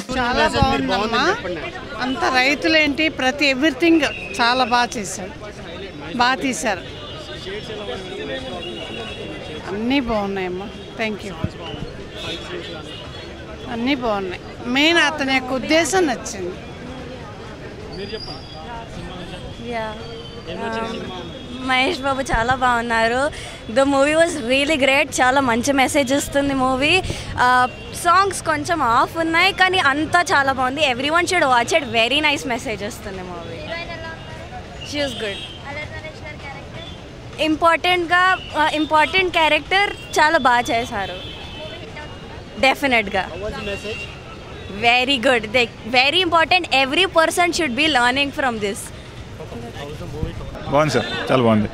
చాలా బాగుందమ్మా అంత రైతులేంటి ప్రతి ఎవ్రీథింగ్ చాలా బాగా చేశాడు బాగా తీశారు అన్నీ బాగున్నాయమ్మా థ్యాంక్ యూ అన్నీ బాగున్నాయి మెయిన్ అతని యొక్క ఉద్దేశం నచ్చింది మహేష్ బాబు చాలా బాగున్నారు the movie was really great చాలా మంచి మెసేజ్ ఇస్తుంది మూవీ సాంగ్స్ కొంచెం ఆఫ్ ఉన్నాయి కానీ అంతా చాలా బాగుంది everyone should watch it very nice message వస్తుంది మూవీ షీఈస్ గుడ్ ఇంపార్టెంట్గా ఇంపార్టెంట్ క్యారెక్టర్ చాలా బాగా చేశారు డెఫినెట్గా very good they very important every person should be learning from this బాగుంది సార్ చాలా బాగుంది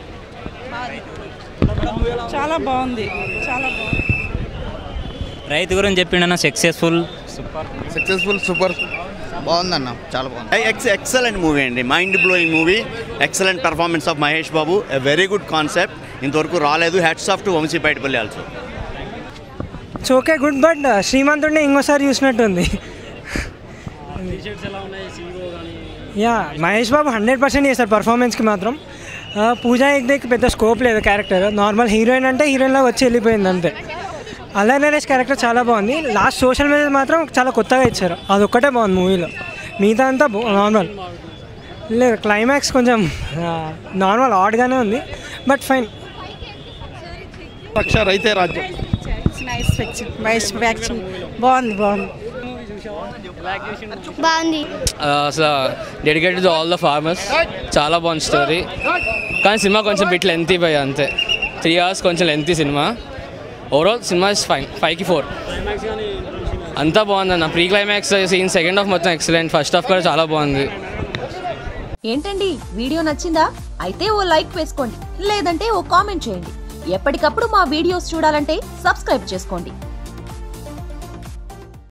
చాలా బాగుంది చాలా బాగుంది రైతు గురించి చెప్పిండన్న సక్సెస్ఫుల్ సక్సెస్ఫుల్ సూపర్ బాగుందన్న చాలా బాగుంది ఎక్స్ ఎక్సలెంట్ మూవీ అండి mind blowing movie excellent performance of Mahesh Babu a very good concept ఇంతవరకు రాలేదు hats off to Vamsi Paidipally also it's okay good but శ్రీమంతుడిని ఇంకోసారి చూసినట్టుంది yeah Mahesh Babu hundred percent చేశారు పర్ఫార్మెన్స్కి మాత్రం ఆ, పూజా హెగ్దేకి పెద్ద స్కోప్ లేదు క్యారెక్టర్ నార్మల్ హీరోయిన్ అంటే హీరోయిన్లా వచ్చి వెళ్ళిపోయింది అంతే అల్లా నరేష్ క్యారెక్టర్ చాలా బాగుంది లాస్ట్ సోషల్ మీడియా మాత్రం చాలా కొత్తగా ఇచ్చారు అదొక్కటే బాగుంది మూవీలో మిగతా అంతా నార్మల్ లేదు క్లైమాక్స్ కొంచెం నార్మల్ ఆడ్గానే ఉంది బట్ ఫైన్ పక్ష రైతే రాజ్యం నైస్ పిక్చర్ నైస్ యాక్షన్ బాగుంది బాగుంది బాగుంది అసలు dedicated to all the farmers చాలా బాగుంది స్టోరీ కానీ సినిమా కొంచెం బిట్ లెంతీ పోయి అంతే త్రీ అవర్స్ కొంచెం lengthy cinema overall cinema is fine ఫైవ్కి ఫోర్ అంతా బాగుందన్న pre climax scene second half మొత్తం ఎక్సలెంట్ ఫస్ట్ హాఫ్ కూడా చాలా బాగుంది ఏంటండి వీడియో నచ్చిందా అయితే ఓ లైక్ వేసుకోండి లేదంటే ఓ కామెంట్ చేయండి ఎప్పటికప్పుడు మా వీడియోస్ చూడాలంటే సబ్స్క్రైబ్ చేసుకోండి